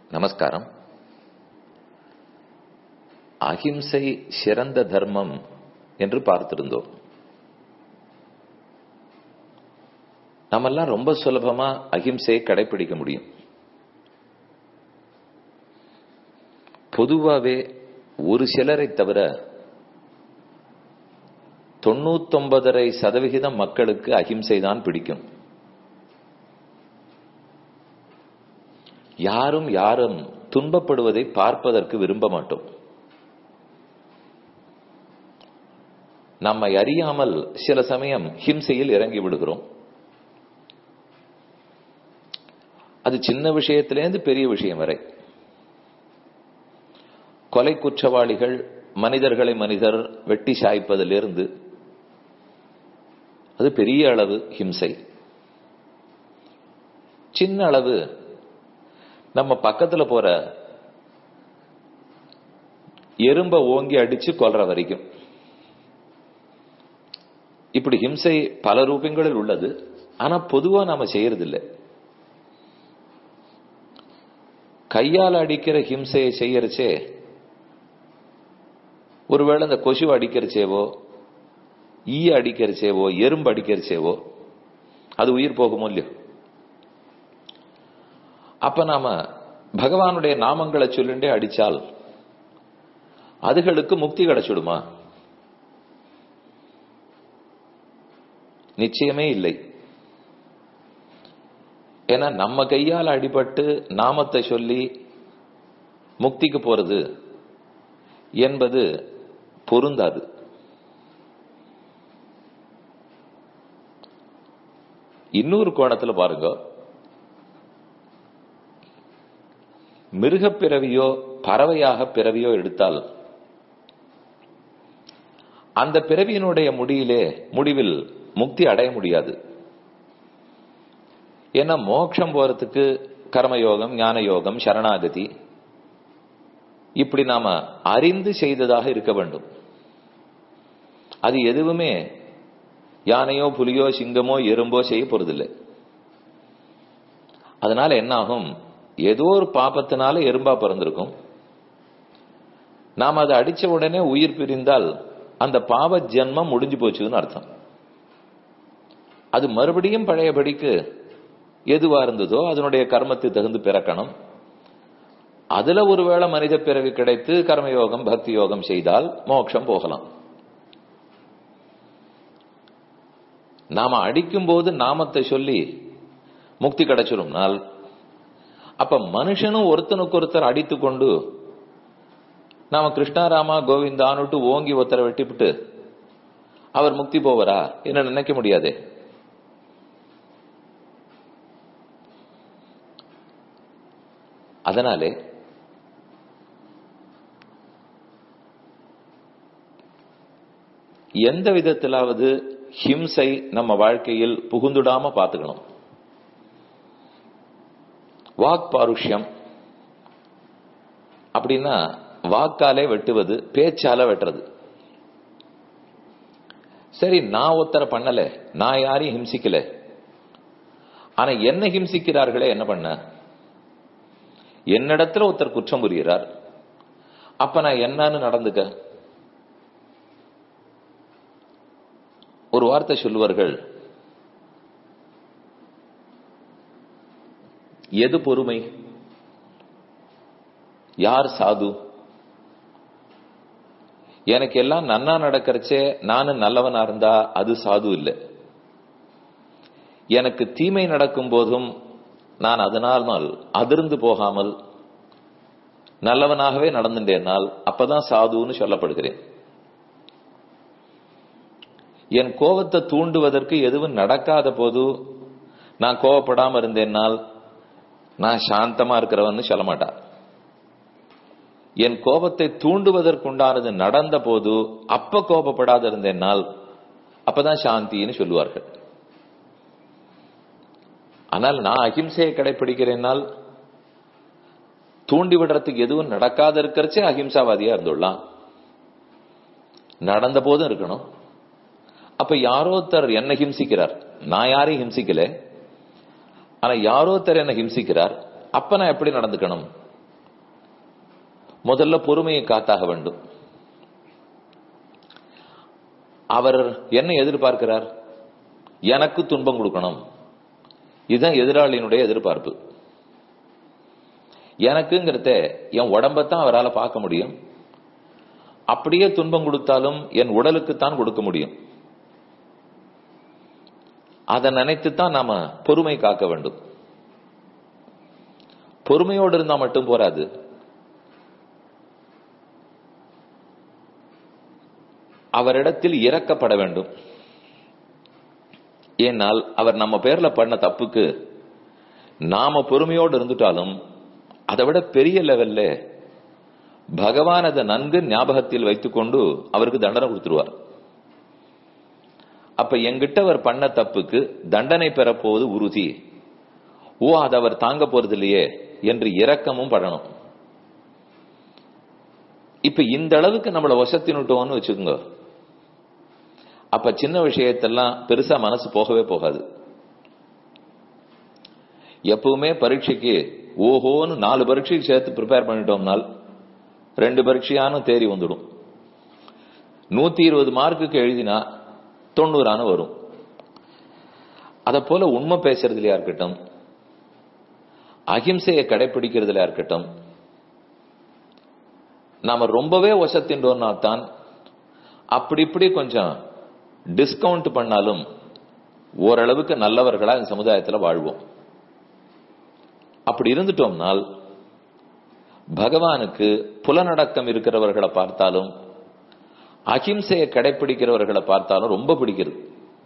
நமஸ்காரம் அகிம்சை சிறந்த தர்மம் என்று பார்த்திருந்தோம் நம்மெல்லாம் ரொம்ப சுலபமா அகிம்சையை கடைபிடிக்க முடியும் பொதுவாவே ஒரு சிலரை தவிர தொண்ணூத்தொன்பதரை சதவிகிதம் மக்களுக்கு அகிம்சை தான் பிடிக்கும் யாரும் யாரும் துன்பப்படுவதை பார்ப்பதற்கு விரும்ப மாட்டோம் நம்மை அறியாமல் சில சமயம் ஹிம்சையில் இறங்கி விடுகிறோம் அது சின்ன விஷயத்திலேருந்து பெரிய விஷயம் வரை கொலை குற்றவாளிகள் மனிதர்களை மனிதர் வெட்டி சாய்ப்பதிலிருந்து அது பெரிய அளவு ஹிம்சை சின்ன அளவு நம்ம பக்கத்துல போற எறும்ப ஓங்கி அடிச்சு கொல்ற வரைக்கும் இப்படி ஹிம்சை பல ரூபங்களில் உள்ளது ஆனா பொதுவா நாம செய்யறதில்லை கையால் அடிக்கிற ஹிம்சையை செய்யறச்சே ஒருவேளை இந்த கொசு அடிக்கிறச்சேவோ ஈ அடிக்கிறச்சேவோ எறும்பு அடிக்கிறச்சேவோ அது உயிர் போகுமோ இல்லையோ அப்ப நாம பகவானுடைய நாமங்களை சொல்லிண்டே அடிச்சால் அதுகளுக்கு முக்தி கிடைச்சிடுமா நிச்சயமே இல்லை ஏன்னா நம்ம கையால் அடிபட்டு நாமத்தை சொல்லி முக்திக்கு போறது என்பது பொருந்தாது இன்னொரு கோணத்துல பாருங்க மிருக பிறவியோ பறவையாக பிறவியோ எடுத்தால் அந்த பிறவியினுடைய முடியிலே முடிவில் முக்தி அடைய முடியாது ஏன்னா மோட்சம் போறதுக்கு கர்மயோகம் ஞான யோகம் சரணாகதி இப்படி நாம அறிந்து செய்ததாக இருக்க வேண்டும் அது எதுவுமே யானையோ புலியோ சிங்கமோ எறும்போ செய்ய போறதில்லை அதனால என்ன ஆகும் ஏதோ ஒரு பாப்பத்தினால எறும்பா பிறந்திருக்கும் நாம் அதை அடிச்ச உடனே உயிர் பிரிந்தால் அந்த பாவ ஜென்மம் முடிஞ்சு போச்சுன்னு அர்த்தம் அது மறுபடியும் பழையபடிக்கு எதுவா இருந்ததோ அதனுடைய கர்மத்தை தகுந்து பிறக்கணும் அதுல ஒருவேளை மனித பிறவி கிடைத்து கர்மயோகம் பக்தி யோகம் செய்தால் மோட்சம் போகலாம் நாம அடிக்கும் போது நாமத்தை சொல்லி முக்தி கிடைச்சிடும்னால் அப்ப மனுஷனும் ஒருத்தனுக்கு ஒருத்தர் அடித்து கொண்டு நாம கிருஷ்ணாராமா கோவிந்தான்னுட்டு ஓங்கி ஒருத்தரை வெட்டிவிட்டு அவர் முக்தி போவரா என்ன நினைக்க முடியாதே அதனாலே எந்த விதத்திலாவது ஹிம்சை நம்ம வாழ்க்கையில் புகுந்துடாம பார்த்துக்கணும் வாக் பாருஷ்யம் அப்படின்னா வாக்காலே வெட்டுவது பேச்சால வெட்டுறது சரி நான் ஒருத்தரை பண்ணல நான் யாரையும் ஹிம்சிக்கல ஆனா என்ன ஹிம்சிக்கிறார்களே என்ன பண்ண என்னிடத்துல ஒருத்தர் குற்றம் புரிகிறார் அப்ப நான் என்னன்னு நடந்துக்க ஒரு வார்த்தை சொல்லுவார்கள் எது பொறுமை யார் சாது எனக்கு எல்லாம் நன்னா நடக்கிறச்சே நானும் நல்லவனா இருந்தா அது சாது இல்லை எனக்கு தீமை நடக்கும் போதும் நான் அதனால் அதிர்ந்து போகாமல் நல்லவனாகவே நடந்துட்டேனால் அப்பதான் சாதுன்னு சொல்லப்படுகிறேன் என் கோபத்தை தூண்டுவதற்கு எதுவும் நடக்காத போது நான் கோவப்படாம இருந்தேனால் நான் சாந்தமா இருக்கிறவன்னு சொல்ல மாட்டா என் கோபத்தை தூண்டுவதற்குண்டானது நடந்த போது அப்ப கோபப்படாத இருந்தேனால் அப்பதான் சாந்தின்னு சொல்லுவார்கள் ஆனால் நான் அகிம்சையை கடைபிடிக்கிறேனால் தூண்டி விடுறதுக்கு எதுவும் நடக்காத இருக்கிறச்சே அஹிம்சாவாதியா இருந்துடலாம் நடந்த போதும் இருக்கணும் அப்ப யாரோ ஒருத்தர் என்ன ஹிம்சிக்கிறார் நான் யாரையும் ஹிம்சிக்கல ஆனா யாரோ ஒருத்தர் என்ன ஹிம்சிக்கிறார் அப்ப நான் எப்படி நடந்துக்கணும் முதல்ல பொறுமையை காத்தாக வேண்டும் அவர் என்ன எதிர்பார்க்கிறார் எனக்கு துன்பம் கொடுக்கணும் இதுதான் எதிராளியினுடைய எதிர்பார்ப்பு எனக்குங்கிறத என் உடம்பத்தான் அவரால் பார்க்க முடியும் அப்படியே துன்பம் கொடுத்தாலும் என் உடலுக்குத்தான் கொடுக்க முடியும் அதை நினைத்துத்தான் நாம பொறுமை காக்க வேண்டும் பொறுமையோடு இருந்தா மட்டும் போராது அவரிடத்தில் இறக்கப்பட வேண்டும் ஏனால் அவர் நம்ம பேர்ல பண்ண தப்புக்கு நாம பொறுமையோடு இருந்துட்டாலும் அதை விட பெரிய லெவல்ல பகவான் அதை நன்கு ஞாபகத்தில் வைத்துக்கொண்டு அவருக்கு தண்டனை கொடுத்துருவார் அப்ப எங்கிட்ட அவர் பண்ண தப்புக்கு தண்டனை பெறப்போவது உறுதி ஓ அதை அவர் தாங்க போறது இல்லையே என்று இரக்கமும் படணும் இப்ப இந்த அளவுக்கு நம்மளை வசத்தினுட்டோம்னு வச்சுக்கோங்க அப்ப சின்ன விஷயத்தெல்லாம் பெருசா மனசு போகவே போகாது எப்பவுமே பரீட்சைக்கு ஓஹோன்னு நாலு பரீட்சைக்கு சேர்த்து ப்ரிப்பேர் பண்ணிட்டோம்னால் ரெண்டு பரீட்சையானும் தேறி வந்துடும் நூத்தி இருபது மார்க்குக்கு எழுதினா தொண்ணூறானு வரும் அத போல உண்மை பேசுறதுலயா இருக்கட்டும் அகிம்சையை கடைபிடிக்கிறதுல இருக்கட்டும் நாம ரொம்பவே வசத்தின்றோம்னா தான் அப்படி இப்படி கொஞ்சம் டிஸ்கவுண்ட் பண்ணாலும் ஓரளவுக்கு நல்லவர்களா இந்த சமுதாயத்தில் வாழ்வோம் அப்படி இருந்துட்டோம்னால் பகவானுக்கு புலனடக்கம் இருக்கிறவர்களை பார்த்தாலும் அகிம்சையை கடைபிடிக்கிறவர்களை பார்த்தாலும் ரொம்ப பிடிக்கிறது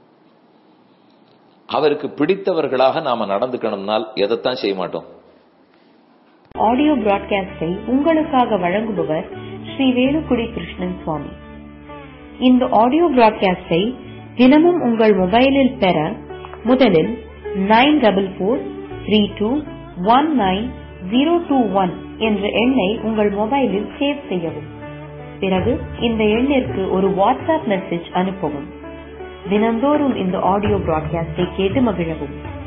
அவருக்கு பிடித்தவர்களாக நாம நடந்துக்கணும்னால் எதைத்தான் செய்ய மாட்டோம் ஆடியோ பிராட்காஸ்டை உங்களுக்காக வழங்குபவர் ஸ்ரீ வேலுக்குடி கிருஷ்ணன் சுவாமி இந்த ஆடியோ பிராட்காஸ்டை தினமும் உங்கள் மொபைலில் பெற முதலில் nine double four three two one nine zero two one என்ற எண்ணை உங்கள் மொபைலில் சேவ் செய்யவும் பிறகு இந்த எண்ணிற்கு ஒரு வாட்ஸ்அப் மெசேஜ் அனுப்பவும் தினந்தோறும் இந்த ஆடியோ பிராட்காஸ்டை கேட்டு மகிழவும்